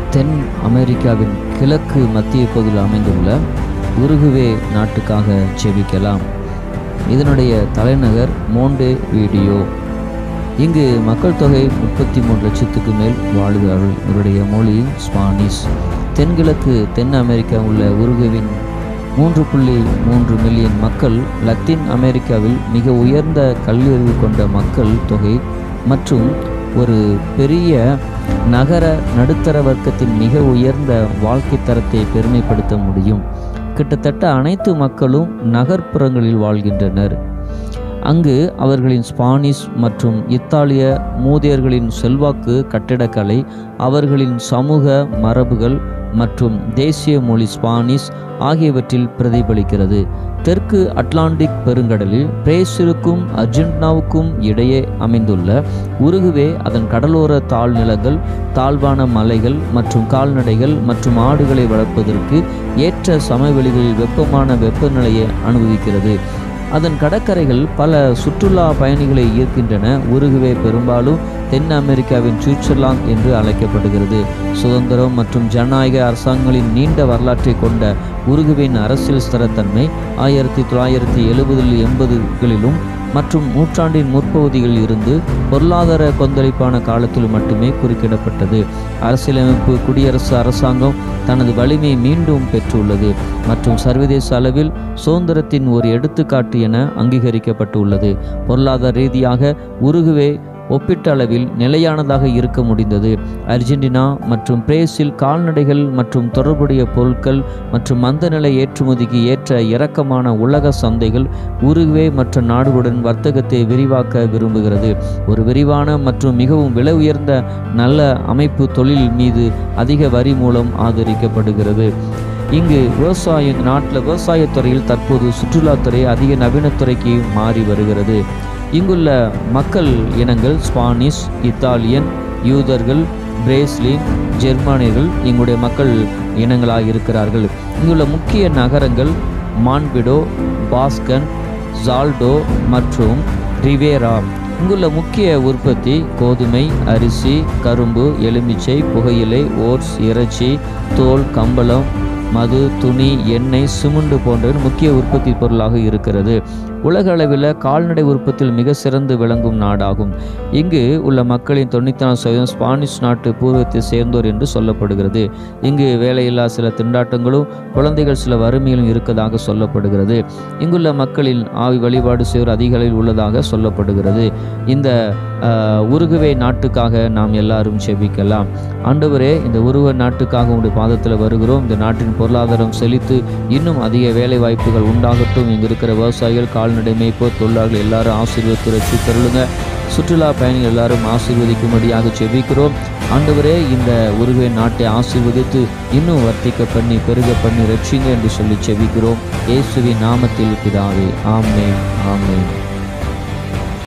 தென் அமெரிக்காவின் கிழக்கு மத்திய பகுதியில் அமைந்துள்ள உருகுவே நாட்டுக்காக ஜெபிக்கலாம் இதனுடைய தலைநகர் மோண்டே வீடியோ இங்கு மக்கள் தொகை முப்பத்தி மூன்று லட்சத்துக்கு மேல் வாழுகிறார்கள் இவருடைய மொழி ஸ்பானிஷ் தென்கிழக்கு தென் அமெரிக்கா உள்ள உருகுவின் மூன்று புள்ளி மூன்று மில்லியன் மக்கள் லத்தீன் அமெரிக்காவில் மிக உயர்ந்த கல்வியறிவு கொண்ட மக்கள் தொகை மற்றும் ஒரு பெரிய நகர நடுத்தர வர்க்கத்தின் மிக உயர்ந்த வாழ்க்கை தரத்தை பெருமைப்படுத்த முடியும் கிட்டத்தட்ட அனைத்து மக்களும் நகர்ப்புறங்களில் வாழ்கின்றனர் அங்கு அவர்களின் ஸ்பானிஷ் மற்றும் இத்தாலிய மூதியர்களின் செல்வாக்கு கட்டிடக்கலை அவர்களின் சமூக மரபுகள் மற்றும் தேசிய மொழி ஸ்பானிஷ் ஆகியவற்றில் பிரதிபலிக்கிறது தெற்கு அட்லாண்டிக் பெருங்கடலில் பிரேசிலுக்கும் அர்ஜென்டினாவுக்கும் இடையே அமைந்துள்ள உருகுவே அதன் கடலோர தாழ்நிலங்கள் தாழ்வான மலைகள் மற்றும் கால்நடைகள் மற்றும் ஆடுகளை வளர்ப்பதற்கு ஏற்ற சமவெளிகளில் வெப்பமான வெப்பநிலையை அனுபவிக்கிறது அதன் கடற்கரைகள் பல சுற்றுலா பயணிகளை ஈர்க்கின்றன உருகுவே பெரும்பாலும் தென் அமெரிக்காவின் சுவிட்சர்லாந்து என்று அழைக்கப்படுகிறது சுதந்திரம் மற்றும் ஜனநாயக அரசாங்கங்களின் நீண்ட வரலாற்றை கொண்ட உருகுவின் அரசியல் ஸ்திரத்தன்மை ஆயிரத்தி தொள்ளாயிரத்தி எழுபதில் எண்பதுகளிலும் மற்றும் நூற்றாண்டின் முற்பகுதியில் இருந்து பொருளாதார கொந்தளிப்பான காலத்தில் மட்டுமே குறுக்கிடப்பட்டது அரசியலமைப்பு குடியரசு அரசாங்கம் தனது வலிமையை மீண்டும் பெற்றுள்ளது மற்றும் சர்வதேச அளவில் சுதந்திரத்தின் ஒரு எடுத்துக்காட்டு என அங்கீகரிக்கப்பட்டுள்ளது பொருளாதார ரீதியாக உருகுவே ஒப்பீட்டளவில் நிலையானதாக இருக்க முடிந்தது அர்ஜென்டினா மற்றும் பிரேசில் கால்நடைகள் மற்றும் தொடர்புடைய பொருட்கள் மற்றும் மந்தநிலை ஏற்றுமதிக்கு ஏற்ற இறக்கமான உலக சந்தைகள் உருகுவே மற்ற நாடுகளுடன் வர்த்தகத்தை விரிவாக்க விரும்புகிறது ஒரு விரிவான மற்றும் மிகவும் விலை உயர்ந்த நல்ல அமைப்பு தொழில் மீது அதிக வரி மூலம் ஆதரிக்கப்படுகிறது இங்கு விவசாய நாட்டில் விவசாயத்துறையில் தற்போது சுற்றுலாத்துறை அதிக நவீனத்துறைக்கு மாறி வருகிறது இங்குள்ள மக்கள் இனங்கள் ஸ்பானிஷ் இத்தாலியன் யூதர்கள் பிரேஸ்லின் ஜெர்மானியர்கள் இங்குடைய மக்கள் இனங்களாக இருக்கிறார்கள் இங்குள்ள முக்கிய நகரங்கள் மான்பிடோ பாஸ்கன் ஜால்டோ மற்றும் ரிவேரா இங்குள்ள முக்கிய உற்பத்தி கோதுமை அரிசி கரும்பு எலுமிச்சை புகையிலை ஓட்ஸ் இறைச்சி தோல் கம்பளம் மது துணி எண்ணெய் சிமெண்ட் போன்றவை முக்கிய உற்பத்தி பொருளாக இருக்கிறது உலக அளவில் கால்நடை உற்பத்தியில் மிக சிறந்து விளங்கும் நாடாகும் இங்கு உள்ள மக்களின் தொண்ணூற்றி நாலு சதவீதம் ஸ்பானிஷ் நாட்டு பூர்வத்தை சேர்ந்தோர் என்று சொல்லப்படுகிறது இங்கு வேலையில்லா சில திண்டாட்டங்களும் குழந்தைகள் சில வறுமையிலும் இருக்கதாக சொல்லப்படுகிறது இங்குள்ள மக்களின் ஆவி வழிபாடு செய்வோர் அதிக அளவில் உள்ளதாக சொல்லப்படுகிறது இந்த ஆஹ், உருகுவே நாட்டுக்காக நாம் எல்லாரும் செபிக்கலாம் ஆண்டவரே இந்த உருவ நாட்டுக்காக உங்களுடைய பாதத்தில் வருகிறோம் இந்த நாட்டின் பொருளாதாரம் செழித்து இன்னும் அதிக வேலை வாய்ப்புகள் உண்டாகட்டும் இங்கு இருக்கிற விவசாயிகள் கால்நடை மேய்ப்போர் தொழிலாளர்கள் எல்லாரும் ஆசீர்வதித்து ரட்சி தருளுங்க சுற்றுலா பயணிகள் எல்லாரும் ஆசீர்வதிக்கும்படியாக செபிக்கிறோம் ஆண்டவரே இந்த உருவே நாட்டை ஆசீர்வதித்து இன்னும் வர்த்திக்க பண்ணி பெருக பண்ணி ரட்சிங்க என்று சொல்லி செபிக்கிறோம் இயேசுவின் நாமத்தில் பிதாவே ஆமென் ஆமென்